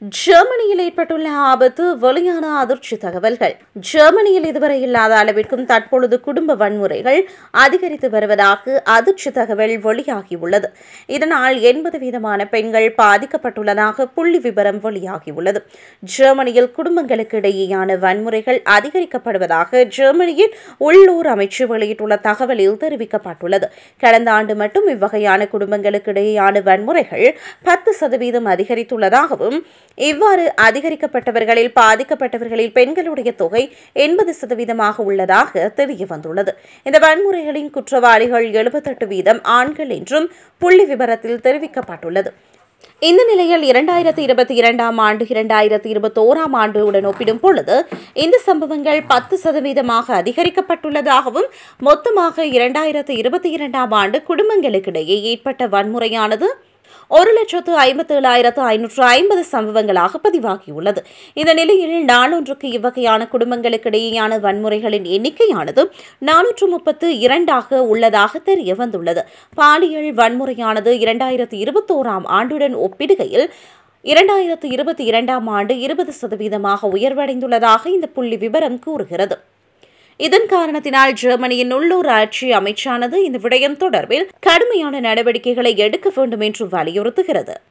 ஜெர்மனியில் ஏற்பட்டுள்ள ஆபத்து வெளியான அதிர்ச்சி தகவல்கள் ஜெர்மனியில் இதுவரை இல்லாத அளவிற்கும் தற்பொழுது குடும்ப வன்முறைகள் அதிகரித்து வருவதாக அதிர்ச்சி தகவல் வெளியாகியுள்ளது இதனால் எண்பது வீதமான பெண்கள் பாதிக்கப்பட்டுள்ளதாக புள்ளி விவரம் வெளியாகியுள்ளது ஜெர்மனியில் குடும்பங்களுக்கு இடையேயான வன்முறைகள் அதிகரிக்கப்படுவதாக ஜெர்மனியின் உள்ளூர் அமைச்சு வெளியிட்டுள்ள தகவலில் தெரிவிக்கப்பட்டுள்ளது கடந்த ஆண்டு மட்டும் இவ்வகையான குடும்பங்களுக்கு இடையேயான வன்முறைகள் பத்து சதவீதம் அதிகரித்துள்ளதாகவும் இவ்வாறு அதிகரிக்கப்பட்டவர்களில் பாதிக்கப்பட்டவர்களில் பெண்களுடைய தொகை எண்பது சதவீதமாக உள்ளதாக தெரிய வந்துள்ளது இந்த வன்முறைகளின் குற்றவாளிகள் எழுபத்தெட்டு வீதம் ஆண்கள் என்றும் புள்ளி விவரத்தில் தெரிவிக்கப்பட்டுள்ளது இந்த நிலையில் இரண்டாயிரத்தி இருபத்தி இரண்டாம் ஆண்டு இரண்டாயிரத்தி இருபத்தோராம் ஆண்டுடன் ஒப்பிடும் பொழுது இந்த சம்பவங்கள் பத்து சதவீதமாக அதிகரிக்கப்பட்டுள்ளதாகவும் மொத்தமாக இரண்டாயிரத்தி இருபத்தி இரண்டாம் ஆண்டு குடும்பங்களுக்கிடையே ஏற்பட்ட வன்முறையானது ஒரு லட்சத்து ஐம்பத்தேழாயிரத்து ஐநூற்று ஐம்பது சம்பவங்களாக பதிவாகியுள்ளது இந்த நிலையில் நாளொன்றுக்கு இவ்வகையான குடும்பங்களுக்கிடையேயான வன்முறைகளின் எண்ணிக்கையானது நானூற்று முப்பத்து இரண்டாக உள்ளதாக தெரிய வந்துள்ளது பாலியல் வன்முறையானது இரண்டாயிரத்தி இருபத்தோராம் ஆண்டுடன் ஒப்பிடுகையில் இரண்டாயிரத்து இருபத்தி இரண்டாம் ஆண்டு இருபது சதவீதமாக உயர்வடைந்துள்ளதாக இந்த புள்ளி விவரம் கூறுகிறது இதன் காரணத்தினால் ஜெர்மனியின் உள்ளூர் ஆட்சி அமைச்சானது இந்த விடயம் தொடர்பில் கடுமையான நடவடிக்கைகளை எடுக்க வேண்டும் என்று வலியுறுத்துகிறது